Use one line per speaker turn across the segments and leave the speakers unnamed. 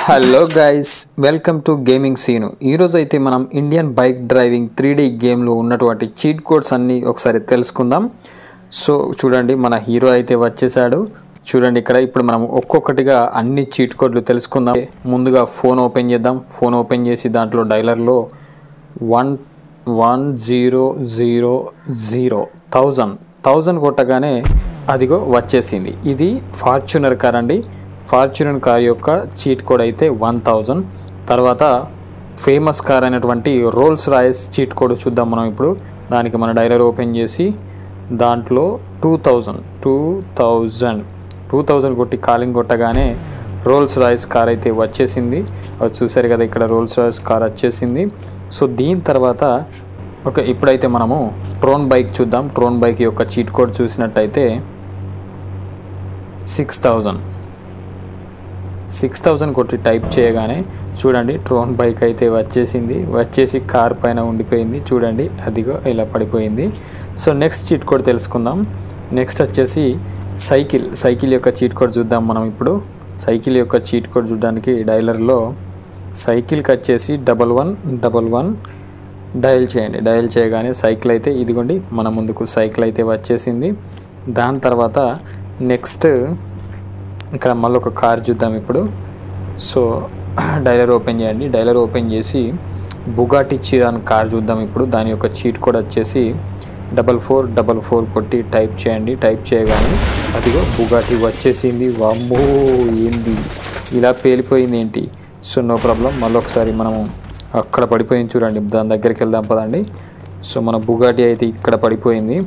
hello guys welcome to gaming Seenu ఈరోజు అయితే మనం Indian bike driving three D గేమ్లో ఉన్నటువంటి చీట్ కోడ్స్ అన్నీ ఒకసారి తెలుసుకుందాం సో చూడండి మన హీరో అయితే వచ్చేసాడు చూడండి ఇక్కడ ఇప్పుడు మనం ఒక్కొక్కటిగా అన్ని చీట్ కోడ్లు తెలుసుకుందాం ముందుగా ఫోన్ ఓపెన్ చేద్దాం ఫోన్ ఓపెన్ చేసి దాంట్లో డైలర్లో one one zero zero zero thousand thousand కొట్టగానే అదిగో వచ్చేసింది ఇది ఫార్చునర్ కార్ అండి ఫార్చునర్ కార్ యొక్క చీట్ కోడ్ అయితే వన్ థౌజండ్ తర్వాత ఫేమస్ కార్ అయినటువంటి రోల్స్ రాయస్ చీట్ కోడ్ చూద్దాం మనం ఇప్పుడు దానికి మన డైలర్ ఓపెన్ చేసి దాంట్లో two thousand two thousand two thousand కొట్టి కాలింగ్ కొట్టగానే రోల్స్ రాయిస్ కార్ అయితే వచ్చేసింది అది చూసారు కదా ఇక్కడ రోల్స్ రాయిస్ కార్ వచ్చేసింది సో దీని తర్వాత ఓకే ఇప్పుడైతే మనము ట్రోన్ బైక్ చూద్దాం ట్రోన్ బైక్ యొక్క చీట్ కోడ్ చూసినట్టయితే సిక్స్ థౌజండ్ సిక్స్ థౌజండ్ కొట్టి టైప్ చేయగానే చూడండి ట్రోన్ బైక్ అయితే వచ్చేసింది వచ్చేసి కార్ పైన ఉండిపోయింది చూడండి అదిగో ఇలా పడిపోయింది సో నెక్స్ట్ చీట్ కోడ్ తెలుసుకుందాం నెక్స్ట్ వచ్చేసి సైకిల్ సైకిల్ యొక్క చీట్ కోడ్ చూద్దాం మనం ఇప్పుడు సైకిల్ యొక్క చీట్ కోడ్ చూడడానికి డైలర్లో సైకిల్కి వచ్చేసి double one double one dial చేయండి డయల్ చేయగానే సైకిల్ అయితే ఇదిగోండి మన ముందుకు సైకిల్ అయితే వచ్చేసింది దాని తర్వాత నెక్స్ట్ ఇక్కడ మళ్ళీ ఒక కార్ చూద్దాం ఇప్పుడు సో డైలర్ ఓపెన్ చేయండి డైలర్ ఓపెన్ చేసి బుగాటి చిరాన్ కార్ చూద్దాం ఇప్పుడు దాని యొక్క చీట్ కోడ్ వచ్చేసి డబల్ ఫోర్ డబల్ ఫోర్ కొట్టి టైప్ చేయండి టైప్ చేయగానే అదిగో బుగాటి వచ్చేసింది వామ్మో ఏంది ఇలా పేలిపోయింది ఏంటి సో నో ప్రాబ్లం మళ్ళీ ఒకసారి మనము అక్కడ పడిపోయింది చూడండి దాని దగ్గరికి వెళ్దాం పదండి సో మన బుగాటి అయితే ఇక్కడ పడిపోయింది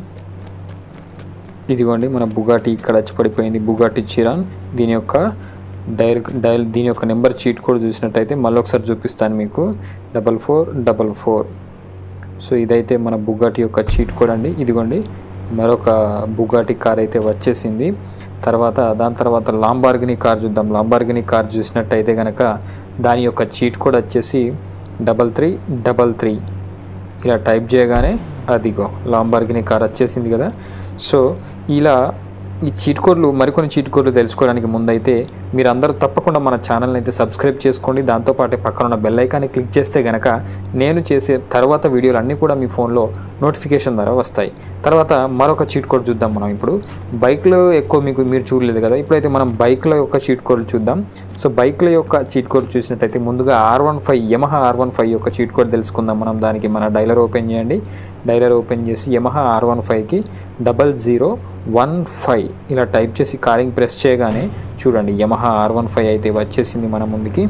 ఇదిగోండి మన బుగాటి ఇక్కడ వచ్చి పడిపోయింది బుగాటి చిరాన్ దీని యొక్క డైల్ డైల్ దీని యొక్క నెంబర్ చీట్ కోడ్ చూసినట్టయితే మళ్ళీ ఒకసారి చూపిస్తాను మీకు double four double four so ఇదైతే మన బుగాటి యొక్క చీట్ కోడ్ అండి ఇదిగోండి మరొక బుగాటి కార్ అయితే వచ్చేసింది తర్వాత దాని తర్వాత లాంబార్గిని కార్ చూద్దాం లాంబార్గిని కార్ చూసినట్టయితే కనుక దాని యొక్క చీట్ కోడ్ వచ్చేసి డబల్ త్రీ డబల్ త్రీ ఇలా టైప్ చేయగానే అదిగో లాంబార్గిని కార్ వచ్చేసింది కదా సో ఇలా ఈ చీట్ కోడ్లు మరికొన్ని చీట్ కోడ్లు తెలుసుకోవడానికి ముందైతే మీరు అందరూ తప్పకుండా మన ఛానల్ని అయితే సబ్స్క్రైబ్ చేసుకోండి దాంతోపాటు పక్కన ఉన్న బెల్ ఐకాన్ని క్లిక్ చేస్తే కనుక నేను చేసే తర్వాత వీడియోలు అన్నీ కూడా మీ ఫోన్లో నోటిఫికేషన్ ద్వారా వస్తాయి తర్వాత మరొక చీట్ కోడ్ చూద్దాం మనం ఇప్పుడు బైక్లో ఎక్కువ మీకు మీరు చూడలేదు కదా ఇప్పుడైతే మనం బైక్ల యొక్క చీట్ కోడ్ చూద్దాం సో బైక్ల యొక్క చీట్ కోడ్ చూసినట్టయితే ముందుగా R one five Yamaha R one five యొక్క చీట్ కోడ్ తెలుసుకుందాం మనం దానికి మన డైలర్ ఓపెన్ చేయండి డైలర్ ఓపెన్ చేసి యమహా ఆర్ వన్ ఫైవ్కి డబల్ జీరో వన్ ఫైవ్ ఇలా టైప్ చేసి కాలింగ్ ప్రెస్ చేయగానే చూడండి యమహా ఆర్ వన్ ఫైవ్ అయితే వచ్చేసింది మన ముందుకి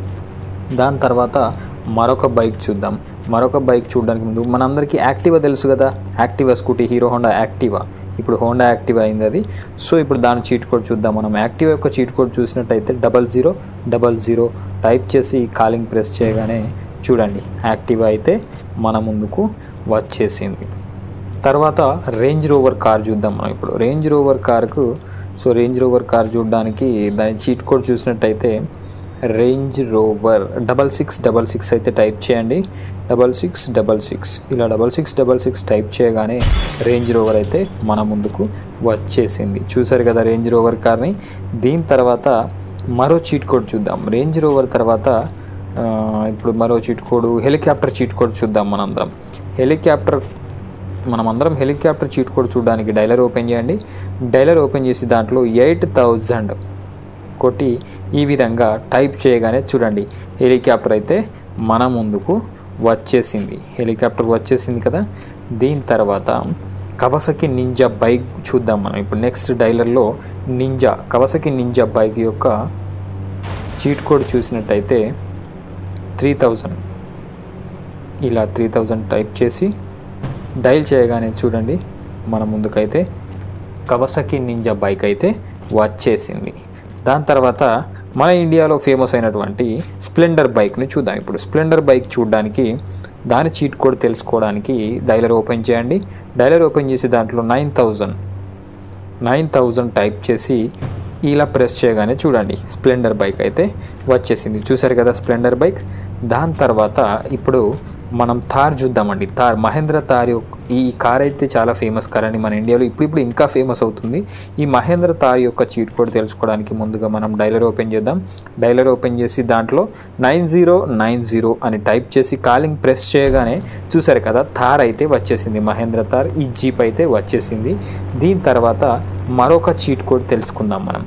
దాని తర్వాత మరొక బైక్ చూద్దాం మరొక బైక్ చూడడానికి ముందు మనందరికీ యాక్టివా తెలుసు కదా Activa scooty Hero Honda Activa ఇప్పుడు హోండా యాక్టివా అయింది అది సో ఇప్పుడు దాని చీట్ కోడ్ చూద్దాం మనం యాక్టివా యొక్క చీట్ కోడ్ చూసినట్టయితే double zero double zero type చేసి కాలింగ్ ప్రెస్ చేయగానే చూడండి యాక్టివా అయితే మన ముందుకు వచ్చేసింది తర్వాత రేంజ్ రోవర్ కార్ చూద్దాం మనం ఇప్పుడు రేంజ్ రోవర్ కార్కు సో రేంజ్ రోవర్ కార్ చూడడానికి దాని చీట్ కోడ్ చూసినట్టయితే Range Rover double six double six అయితే టైప్ చేయండి డబల్ సిక్స్ డబల్ సిక్స్ ఇలా double six double six type చేయగానే రేంజ్ రోవర్ అయితే మన ముందుకు వచ్చేసింది చూసారు కదా రేంజ్ రోవర్ కార్ని దీని తర్వాత మరో చీట్ కోడ్ చూద్దాం రేంజ్ రోవర్ తర్వాత ఆ, ఇప్పుడు మరో cheat code helicopter cheat code చూద్దాం మనందరం హెలికాప్టర్ మనం అందరం హెలికాప్టర్ చీట్ కోడ్ చూడడానికి డైలర్ ఓపెన్ చేయండి డైలర్ ఓపెన్ చేసి దాంట్లో ఎయిట్ థౌజండ్ కొట్టి ఈ విధంగా టైప్ చేయగానే చూడండి హెలికాప్టర్ అయితే మన ముందుకు వచ్చేసింది హెలికాప్టర్ వచ్చేసింది కదా దీని తర్వాత కవసకి నింజా బైక్ చూద్దాం మనం ఇప్పుడు నెక్స్ట్ డైలర్లో నింజా కవసకి నింజా బైక్ యొక్క చీట్ కోడ్ చూసినట్టయితే త్రీ థౌజండ్ ఇలా త్రీ థౌజండ్ టైప్ చేసి డైల్ చేయగానే చూడండి మన ముందుకైతే కవసకి నింజా బైక్ అయితే వచ్చేసింది దాని తర్వాత మన ఇండియాలో ఫేమస్ అయినటువంటి స్ప్లెండర్ బైక్ని చూద్దాం ఇప్పుడు స్ప్లెండర్ బైక్ చూడడానికి దాని చీట్ కోడ్ తెలుసుకోవడానికి డైలర్ ఓపెన్ చేయండి డైలర్ ఓపెన్ చేసి దాంట్లో nine thousand nine thousand type చేసి ఇలా ప్రెస్ చేయగానే చూడండి స్ప్లెండర్ బైక్ అయితే వచ్చేసింది చూసారు కదా స్ప్లెండర్ బైక్ దాని తర్వాత ఇప్పుడు మనం థార్ చూద్దామండి థార్ మహేంద్ర థార్ యొక్క ఈ కార్ అయితే చాలా ఫేమస్ కార్ అండి మన ఇండియాలో ఇప్పుడిప్పుడు ఇంకా ఫేమస్ అవుతుంది ఈ మహేంద్ర థార్ యొక్క చీట్ కోడ్ తెలుసుకోవడానికి ముందుగా మనం డైలర్ ఓపెన్ చేద్దాం డైలర్ ఓపెన్ చేసి దాంట్లో నైన్ జీరో నైన్ జీరో అని టైప్ చేసి కాలింగ్ ప్రెస్ చేయగానే చూసారు కదా థార్ అయితే వచ్చేసింది మహేంద్ర థార్ ఈ జీప్ అయితే వచ్చేసింది దీని తర్వాత మరొక చీట్ కోడ్ తెలుసుకుందాం మనం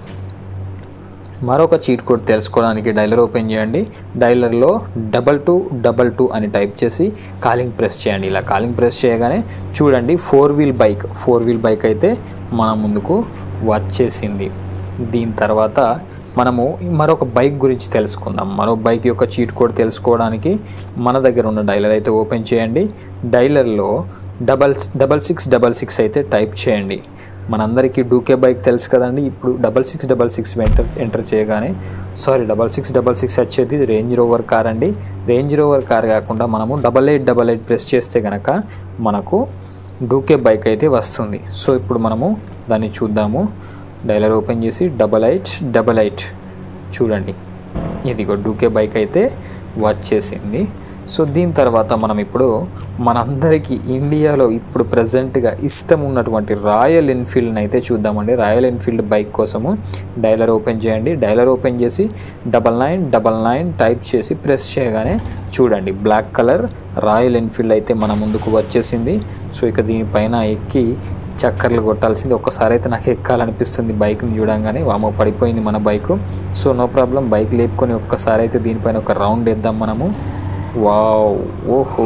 మరొక చీట్ కోడ్ తెలుసుకోవడానికి డైలర్ ఓపెన్ చేయండి డైలర్లో డబల్ టూ డబల్ టూ అని టైప్ చేసి కాలింగ్ ప్రెస్ చేయండి ఇలా కాలింగ్ ప్రెస్ చేయగానే చూడండి four wheel bike four wheel bike అయితే మన ముందుకు వచ్చేసింది దీని తర్వాత మనము మరొక బైక్ గురించి తెలుసుకుందాం మరో బైక్ యొక్క చీట్ కోడ్ తెలుసుకోవడానికి మన దగ్గర ఉన్న డైలర్ అయితే ఓపెన్ చేయండి డైలర్లో double double six double six అయితే టైప్ చేయండి మనందరికీ డూకే బైక్ తెలుసు కదండి ఇప్పుడు double six double six enter enter చేయగానే sorry double six double six వచ్చేది రేంజ్ రోవర్ కార్ అండి రేంజ్ రోవర్ కార్ కాకుండా మనము double eight double eight press చేస్తే కనుక మనకు డూకే బైక్ అయితే వస్తుంది సో ఇప్పుడు మనము దాన్ని చూద్దాము డైలర్ ఓపెన్ చేసి డబల్ ఎయిట్ డబల్ ఎయిట్ చూడండి ఇదిగో డూకే బైక్ అయితే వచ్చేసింది సో దీని తర్వాత మనం ఇప్పుడు మనందరికీ ఇండియాలో ఇప్పుడు ప్రజెంట్గా ఇష్టం ఉన్నటువంటి రాయల్ ఎన్ఫీల్డ్ని అయితే చూద్దామండి రాయల్ ఎన్ఫీల్డ్ బైక్ కోసము డైలర్ ఓపెన్ చేయండి డైలర్ ఓపెన్ చేసి double nine double nine type చేసి ప్రెస్ చేయగానే చూడండి బ్లాక్ కలర్ రాయల్ ఎన్ఫీల్డ్ అయితే మన ముందుకు వచ్చేసింది సో ఇక దీనిపైన ఎక్కి చక్కర్లు కొట్టాల్సింది ఒక్కసారి అయితే నాకు ఎక్కాలనిపిస్తుంది బైక్ని చూడంగానే వామో పడిపోయింది మన bike so no problem bike లేపుకొని ఒక్కసారి అయితే దీనిపైన ఒక రౌండ్ వేద్దాం మనము వావ్ ఓహో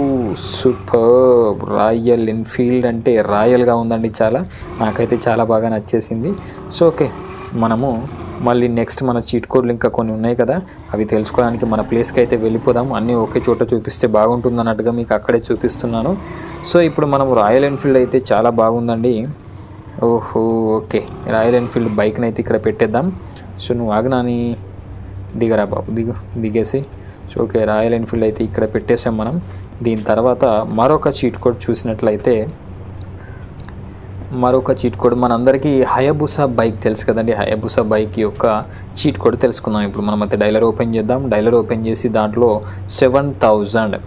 సూపర్ రాయల్ ఎన్ఫీల్డ్ అంటే రాయల్గా ఉందండి చాలా నాకైతే చాలా బాగా నచ్చేసింది సో ఓకే మనము మళ్ళీ నెక్స్ట్ మన చీట్ కోడ్లు ఇంకా కొన్ని ఉన్నాయి కదా అవి తెలుసుకోవడానికి మన ప్లేస్కి అయితే వెళ్ళిపోదాం అన్నీ ఒకే చోట చూపిస్తే బాగుంటుంది అన్నట్టుగా మీకు అక్కడే చూపిస్తున్నాను సో ఇప్పుడు మనం రాయల్ ఎన్ఫీల్డ్ అయితే చాలా బాగుందండి ఓహో ఓకే రాయల్ ఎన్ఫీల్డ్ బైక్ని అయితే ఇక్కడ పెట్టేద్దాం సో నువ్వు ఆగనాని దిగరా బాబు దిగు దిగేసి సో ఓకే రాయల్ ఎన్ఫీల్డ్ అయితే ఇక్కడ పెట్టేసాం మనం దీని తర్వాత మరొక చీట్ కోడ్ చూసినట్లయితే మరొక చీట్ కోడ్ మనందరికీ హయబుసా బైక్ తెలుసు కదండి హయబుసా బైక్ యొక్క చీట్ కోడ్ తెలుసుకుందాం ఇప్పుడు మనం అయితే డైలర్ ఓపెన్ చేద్దాం డైలర్ ఓపెన్ చేసి దాంట్లో seven thousand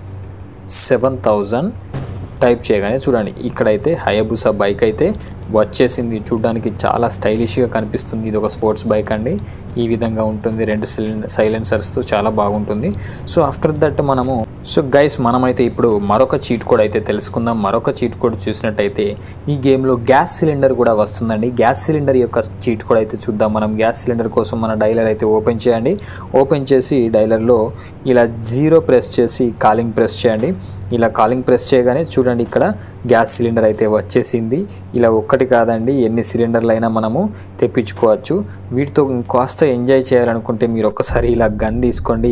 seven thousand type చేయగానే చూడండి ఇక్కడైతే హయబుసా బైక్ అయితే వచ్చేసింది చూడడానికి చాలా స్టైలిష్గా కనిపిస్తుంది ఇది ఒక స్పోర్ట్స్ బైక్ అండి ఈ విధంగా ఉంటుంది రెండు సైలెన్సర్స్తో చాలా బాగుంటుంది సో ఆఫ్టర్ దట్ మనము సో గైస్ మనమైతే ఇప్పుడు మరొక చీట్ కోడ్ అయితే తెలుసుకుందాం మరొక చీట్ కోడ్ చూసినట్టయితే ఈ గేమ్లో గ్యాస్ సిలిండర్ కూడా వస్తుందండి గ్యాస్ సిలిండర్ యొక్క చీట్ కోడ్ అయితే చూద్దాం మనం గ్యాస్ సిలిండర్ కోసం మన డైలర్ అయితే ఓపెన్ చేయండి ఓపెన్ చేసి డైలర్లో ఇలా జీరో ప్రెస్ చేసి కాలింగ్ ప్రెస్ చేయండి ఇలా కాలింగ్ ప్రెస్ చేయగానే చూడండి ఇక్కడ గ్యాస్ సిలిండర్ అయితే వచ్చేసింది ఇలా ఒక్కటి కాదండి ఎన్ని సిలిండర్లు అయినా మనము తెప్పించుకోవచ్చు వీటితో కాస్త ఎంజాయ్ చేయాలనుకుంటే మీరు ఒక్కసారి ఇలా గన్ తీసుకోండి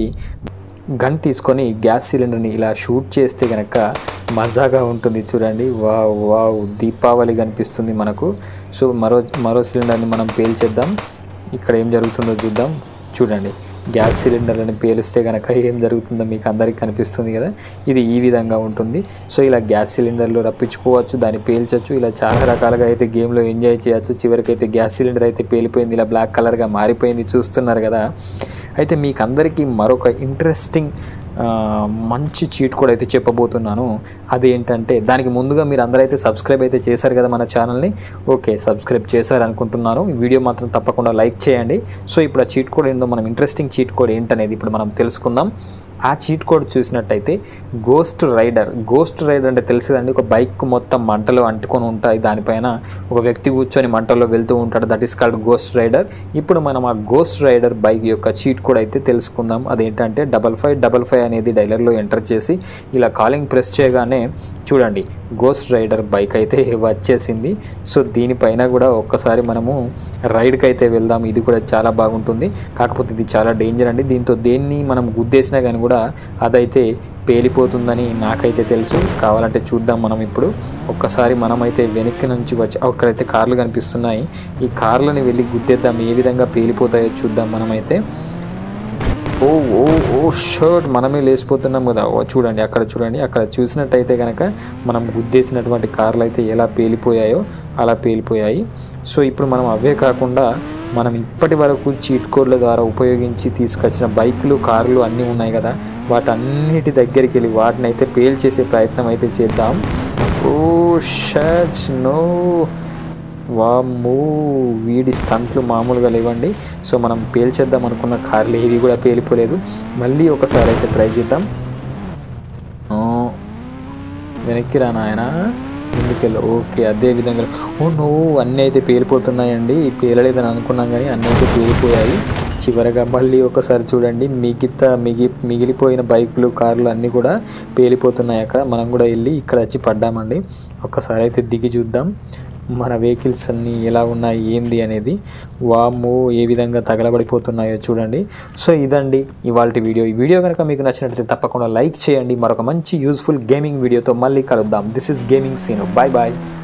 గన్ తీసుకొని గ్యాస్ సిలిండర్ని ఇలా షూట్ చేస్తే కనుక మజాగా ఉంటుంది చూడండి వావ్ వావ్ దీపావళి కనిపిస్తుంది మనకు సో మరో మరో సిలిండర్ని మనం పేల్చేద్దాం ఇక్కడ ఏం జరుగుతుందో చూద్దాం చూడండి గ్యాస్ సిలిండర్లను పేలిస్తే కనుక ఏం జరుగుతుందో మీకు అందరికీ కనిపిస్తుంది కదా ఇది ఈ విధంగా ఉంటుంది సో ఇలా గ్యాస్ సిలిండర్లు రప్పించుకోవచ్చు దాన్ని పేల్చవచ్చు ఇలా చాలా రకాలుగా అయితే గేమ్లో ఎంజాయ్ చేయొచ్చు చివరికి అయితే గ్యాస్ సిలిండర్ అయితే పేలిపోయింది ఇలా బ్లాక్ కలర్గా మారిపోయింది చూస్తున్నారు కదా అయితే మీకు అందరికీ మరొక ఇంట్రెస్టింగ్ ఆ, మంచి చీట్ కూడా అయితే చెప్పబోతున్నాను అదేంటంటే దానికి ముందుగా మీరు అందరైతే సబ్స్క్రైబ్ అయితే చేశారు కదా మన ఛానల్ని ఓకే సబ్స్క్రైబ్ చేశారు అనుకుంటున్నాను ఈ వీడియో మాత్రం తప్పకుండా లైక్ చేయండి సో ఇప్పుడు ఆ చీట్ కోడ్ ఏందో మనం ఇంట్రెస్టింగ్ చీట్ కోడ్ ఏంటనేది ఇప్పుడు మనం తెలుసుకుందాం ఆ చీట్ కోడ్ చూసినట్టయితే గోస్ట్ రైడర్ గోస్ట్ రైడర్ అంటే తెలుసు కదండి ఒక బైక్ మొత్తం మంటలు అంటుకొని ఉంటాయి దానిపైన ఒక వ్యక్తి కూర్చొని మంటల్లో వెళ్తూ ఉంటాడు that is called ghost rider ఇప్పుడు మనం ఆ గోస్ట్ రైడర్ బైక్ యొక్క చీట్ కోడ్ అయితే తెలుసుకుందాం అదేంటంటే డబల్ ఫైవ్ డబల్ ఫైవ్ అనేది డైలర్లో ఎంటర్ చేసి ఇలా కాలింగ్ ప్రెస్ చేయగానే చూడండి గోస్ట్ రైడర్ బైక్ అయితే వచ్చేసింది సో దీనిపైన కూడా ఒక్కసారి మనము రైడ్కి అయితే వెళ్దాం ఇది కూడా చాలా బాగుంటుంది కాకపోతే ఇది చాలా డేంజర్ అండి దీంతో దేన్ని మనం గుద్దేసినా కానీ కూడా అదైతే పేలిపోతుందని నాకైతే తెలుసు కావాలంటే చూద్దాం మనం ఇప్పుడు ఒక్కసారి మనమైతే వెనక్కి నుంచి వచ్చి అక్కడైతే కార్లు కనిపిస్తున్నాయి ఈ కార్లని వెళ్ళి గుద్దేద్దాం ఏ విధంగా పేలిపోతాయో చూద్దాం మనమైతే ఓ ఓ ఓ షర్ట్ మనమే లేచిపోతున్నాం కదా ఓ చూడండి అక్కడ చూడండి అక్కడ చూసినట్టయితే కనుక మనం గుద్దేసినటువంటి కార్లు అయితే ఎలా పేలిపోయాయో అలా పేలిపోయాయి సో ఇప్పుడు మనం అవే కాకుండా మనం ఇప్పటి వరకు చీట్ కోడ్ల ద్వారా ఉపయోగించి తీసుకొచ్చిన బైకులు కార్లు అన్నీ ఉన్నాయి కదా వాటన్నిటి దగ్గరికి వెళ్ళి వాటిని అయితే పేల్ చేసే ప్రయత్నం అయితే చేద్దాం ఓ షర్ట్స్ నో వామ్మో వీడి స్టంట్లు మామూలుగా లేవండి సో మనం పేల్చేద్దాం అనుకున్న కార్లు ఏవి కూడా పేలిపోలేదు మళ్ళీ ఒకసారి అయితే ట్రై చేద్దాం ఆ, వెనక్కి రా నాయన ముందుకెళ్ళి ఓకే అదే విధంగా ఓ నో అన్నీ అయితే పేలిపోతున్నాయండి పేలలేదని అనుకున్నాం కానీ అన్నీ అయితే పేలిపోయాయి చివరగా మళ్ళీ ఒకసారి చూడండి మిగతా మిగి మిగిలిపోయిన బైకులు కార్లు అన్నీ కూడా పేలిపోతున్నాయి అక్కడ మనం కూడా వెళ్ళి ఇక్కడ వచ్చి పడ్డామండి ఒక్కసారి అయితే దిగి చూద్దాం మన వెహికల్స్ అన్నీ ఎలా ఉన్నాయి ఏంది అనేది వాము ఏ విధంగా తగలబడిపోతున్నాయో చూడండి సో ఇదండి ఇవాళ వీడియో ఈ వీడియో కనుక మీకు నచ్చినట్లయితే తప్పకుండా లైక్ చేయండి మరొక మంచి యూస్ఫుల్ గేమింగ్ వీడియోతో మళ్ళీ కలుద్దాం this is gaming scene bye bye